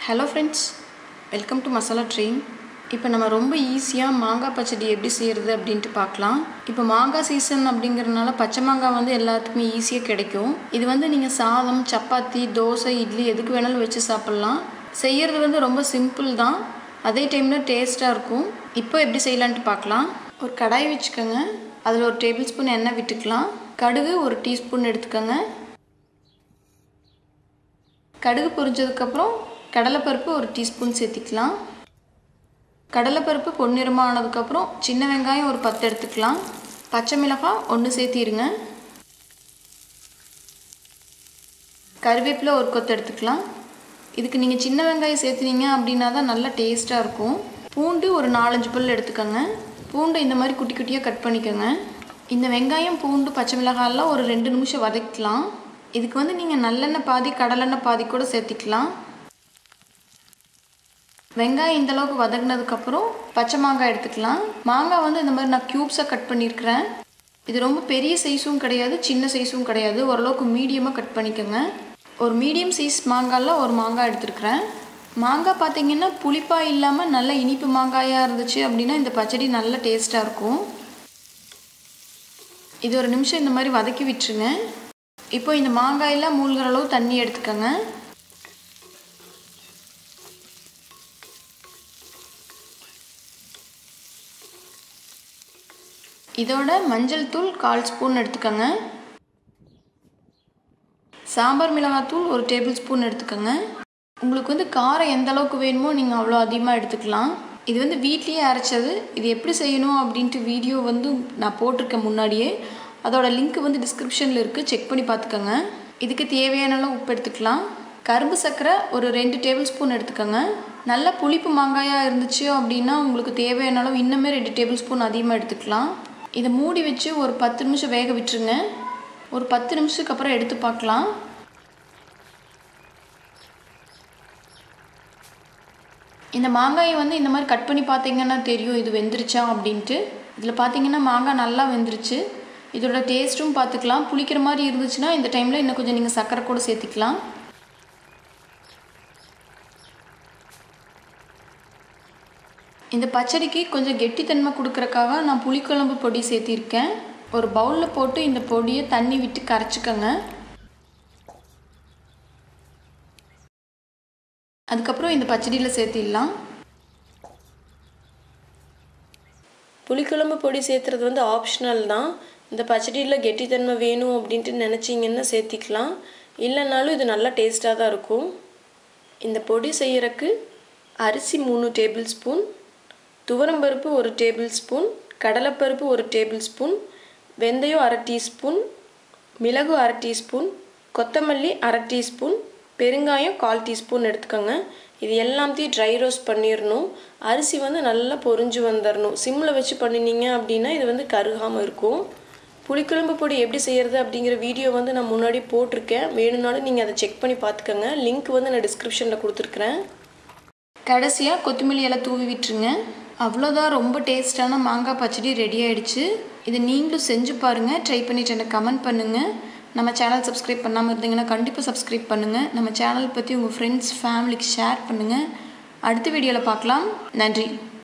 hello friends welcome to Masala Train இப்போ நம்ம ரொம்ப ஈஸியாக மாங்காய் பச்சடி எப்படி செய்கிறது அப்படின்ட்டு பார்க்கலாம் இப்போ மாங்காய் சீசன் அப்படிங்கிறதுனால பச்சை மாங்காய் வந்து எல்லாத்துக்குமே ஈஸியாக கிடைக்கும் இது வந்து நீங்கள் சாதம் சப்பாத்தி தோசை இட்லி எதுக்கு வேணாலும் வச்சு சாப்பிட்லாம் செய்கிறது வந்து ரொம்ப சிம்பிள் தான் அதே டைமில் டேஸ்ட்டாக இருக்கும் இப்போ எப்படி செய்யலான்ட்டு பார்க்கலாம் ஒரு கடாய் வச்சுக்கோங்க அதில் ஒரு டேபிள் ஸ்பூன் எண்ணெய் விட்டுக்கலாம் கடுகு ஒரு டீஸ்பூன் எடுத்துக்கோங்க கடுகு பொரிஞ்சதுக்கப்புறம் கடலைப்பருப்பு ஒரு டீஸ்பூன் சேர்த்திக்கலாம் கடலைப்பருப்பு பொன்னிறமாக ஆனதுக்கப்புறம் சின்ன வெங்காயம் ஒரு பத்து எடுத்துக்கலாம் பச்சை மிளகாய் ஒன்று சேர்த்திருங்க கருவேப்பிலை ஒரு கொத்து எடுத்துக்கலாம் இதுக்கு நீங்கள் சின்ன வெங்காயம் சேர்த்துனீங்க அப்படின்னா தான் நல்லா டேஸ்ட்டாக இருக்கும் பூண்டு ஒரு நாலஞ்சு பல் எடுத்துக்கோங்க பூண்டு இந்த மாதிரி குட்டி குட்டியாக கட் பண்ணிக்கோங்க இந்த வெங்காயம் பூண்டு பச்சை மிளகாயெல்லாம் ஒரு ரெண்டு நிமிஷம் வதக்கலாம் இதுக்கு வந்து நீங்கள் நல்லெண்ணெய் பாதி கடலெண்ணெய் பாதி கூட சேர்த்திக்கலாம் வெங்காயம் இந்த அளவுக்கு வதங்கினதுக்கப்புறம் பச்சை மாங்காய் எடுத்துக்கலாம் மாங்காய் வந்து இந்த மாதிரி நான் க்யூப்ஸாக கட் பண்ணியிருக்கிறேன் இது ரொம்ப பெரிய சைஸும் கிடையாது சின்ன சைஸும் கிடையாது ஓரளவுக்கு மீடியமாக கட் பண்ணிக்கோங்க ஒரு மீடியம் சைஸ் மாங்காயில் ஒரு மாங்காய் எடுத்துருக்கிறேன் மாங்காய் பார்த்தீங்கன்னா புளிப்பாக இல்லாமல் நல்ல இனிப்பு மாங்காயாக இருந்துச்சு அப்படின்னா இந்த பச்சடி நல்ல டேஸ்ட்டாக இருக்கும் இது ஒரு நிமிஷம் இந்த மாதிரி வதக்கி விட்டுருங்க இப்போ இந்த மாங்காயெல்லாம் மூழ்கிற அளவு தண்ணி எடுத்துக்கோங்க இதோட மஞ்சள் தூள் கால் ஸ்பூன் எடுத்துக்கோங்க சாம்பார் மிளகாத்தூள் ஒரு டேபிள் ஸ்பூன் எடுத்துக்கோங்க உங்களுக்கு வந்து காரம் எந்த அளவுக்கு வேணுமோ நீங்கள் அவ்வளோ அதிகமாக எடுத்துக்கலாம் இது வந்து வீட்லேயே அரைச்சது இது எப்படி செய்யணும் அப்படின்ட்டு வீடியோ வந்து நான் போட்டிருக்கேன் முன்னாடியே அதோட லிங்க் வந்து டிஸ்கிரிப்ஷனில் இருக்குது செக் பண்ணி பார்த்துக்கோங்க இதுக்கு தேவையான அளவு உப்பு எடுத்துக்கலாம் கரும்பு சர்க்கரை ஒரு ரெண்டு டேபிள் ஸ்பூன் எடுத்துக்கோங்க நல்ல புளிப்பு மாங்காயாக இருந்துச்சு அப்படின்னா உங்களுக்கு தேவையான அளவு இன்னுமே ரெண்டு டேபிள் ஸ்பூன் அதிகமாக எடுத்துக்கலாம் இதை மூடி வச்சு ஒரு பத்து நிமிஷம் வேக விட்டுருங்க ஒரு பத்து நிமிஷத்துக்கு அப்புறம் எடுத்து பார்க்கலாம் இந்த மாங்காயை வந்து இந்த மாதிரி கட் பண்ணி பார்த்தீங்கன்னா தெரியும் இது வெந்துருச்சா அப்படின்ட்டு இதில் பார்த்தீங்கன்னா மாங்காய் நல்லா வெந்துருச்சு இதோட டேஸ்ட்டும் பார்த்துக்கலாம் புளிக்கிற மாதிரி இருந்துச்சுன்னா இந்த டைமில் இன்னும் கொஞ்சம் நீங்கள் சர்க்கரை கூட சேர்த்துக்கலாம் இந்த பச்சடிக்கு கொஞ்சம் கெட்டித்தன்மை கொடுக்குறக்காக நான் புளிக்குழம்பு பொடி சேர்த்திருக்கேன் ஒரு பவுலில் போட்டு இந்த பொடியை தண்ணி விட்டு கரைச்சிக்கோங்க அதுக்கப்புறம் இந்த பச்சடியில் சேர்த்திடலாம் புளிக்குழம்பு பொடி சேர்த்துறது வந்து ஆப்ஷனல் தான் இந்த பச்சடியில் கெட்டித்தன்மை வேணும் அப்படின்ட்டு நினச்சிங்கன்னா சேர்த்திக்கலாம் இல்லைனாலும் இது நல்லா டேஸ்ட்டாக தான் இருக்கும் இந்த பொடி செய்கிறக்கு அரிசி மூணு டேபிள் ஸ்பூன் துவரம்பருப்பு ஒரு டேபிள் ஸ்பூன் கடலைப்பருப்பு ஒரு டேபிள் ஸ்பூன் வெந்தயம் அரை டீஸ்பூன் மிளகு அரை டீஸ்பூன் கொத்தமல்லி அரை டீஸ்பூன் பெருங்காயம் கால் டீஸ்பூன் எடுத்துக்கோங்க இது எல்லாத்தையும் ட்ரை ரோஸ்ட் பண்ணிடணும் அரிசி வந்து நல்லா பொரிஞ்சு வந்துடணும் சிம்மில் வச்சு பண்ணினீங்க அப்படின்னா இது வந்து கருகாமல் இருக்கும் புளிக்குழம்பு பொடி எப்படி செய்கிறது அப்படிங்கிற வீடியோ வந்து நான் முன்னாடி போட்டிருக்கேன் வேணும்னாலும் நீங்கள் அதை செக் பண்ணி பார்த்துக்கோங்க லிங்க் வந்து நான் டிஸ்கிரிப்ஷனில் கொடுத்துருக்குறேன் கடைசியாக கொத்தமல்லி எல்லாம் தூவி விட்டுருங்க அவ்வளோதான் ரொம்ப டேஸ்டான மாங்காய் பச்சடி ரெடி ஆகிடுச்சு இது நீங்களும் செஞ்சு பாருங்கள் ட்ரை பண்ணிவிட்டு எனக்கு கமெண்ட் பண்ணுங்கள் நம்ம சேனல் சப்ஸ்கிரைப் பண்ணாமல் இருந்தீங்கன்னா கண்டிப்பாக சப்ஸ்கிரைப் பண்ணுங்கள் நம்ம சேனல் பற்றி உங்கள் ஃப்ரெண்ட்ஸ் ஃபேமிலிக்கு ஷேர் பண்ணுங்கள் அடுத்த வீடியோவில் பார்க்கலாம் நன்றி